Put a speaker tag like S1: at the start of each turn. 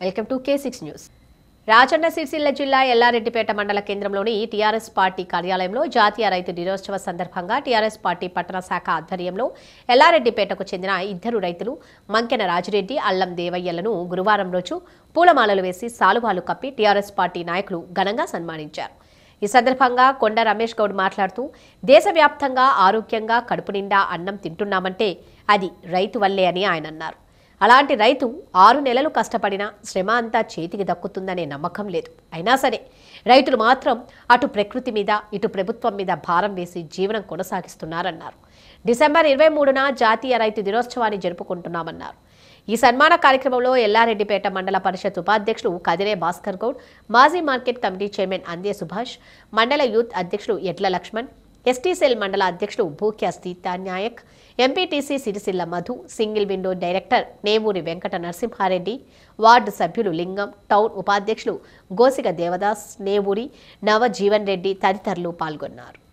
S1: welcome to K six news Rajanna Sircilla జిల్లా ఎల్లారెడ్డిపేట మండల కేంద్రంలోని టీఆర్ఎస్ పార్టీ కార్యాలయంలో జాతీయ రైతు దినోత్సవ సందర్భంగా టీఆర్ఎస్ పార్టీ పట్టణ శాఖ ఆధ్వర్యంలో ఎల్లారెడ్డిపేటకు చెందిన ఇద్దరు రైతులు మంకెన రాజిరెడ్డి అల్లం దేవయ్యలను గురువారం రోజు పూలమాలలు వేసి సాలువాలు కప్పి టీఆర్ఎస్ పార్టీ నాయకులు ఘనంగా సన్మానించారు ఈ సందర్భంగా కొండ రమేష్ గౌడ్ మాట్లాడుతూ దేశవ్యాప్తంగా ఆరోగ్యంగా కడుపు నిండా అన్నం తింటున్నామంటే అది రైతు వల్లే అని ఆయన అన్నారు అలాంటి రైతు ఆరు నెలలు కష్టపడినా శ్రమ అంతా చేతికి దక్కుతుందనే నమ్మకం లేదు అయినా సరే రైతులు మాత్రం అటు ప్రకృతి మీద ఇటు ప్రభుత్వం మీద భారం వేసి జీవనం కొనసాగిస్తున్నారన్నారు డిసెంబర్ ఇరవై మూడున జాతీయ రైతు దినోత్సవాన్ని జరుపుకుంటున్నామన్నారు ఈ సన్మాన కార్యక్రమంలో ఎల్లారెడ్డిపేట మండల పరిషత్ ఉపాధ్యక్షులు కదిరే భాస్కర్ గౌడ్ మాజీ మార్కెట్ కమిటీ చైర్మన్ అందే సుభాష్ మండల యూత్ అధ్యక్షులు ఎడ్ల లక్ష్మణ్ ఎస్టీ సెల్ మండల అధ్యక్షుడు Bhukya Seetha Nayak MPTC Sircilla Madhu single window director Nevuri Venkata Narasimha Reddy ward సభ్యులు లింగం టౌన్ ఉపాధ్యక్షులు గోసిగ దేవదాస్ నేవూరి నవజీవన్ రెడ్డి తదితరులు పాల్గొన్నారు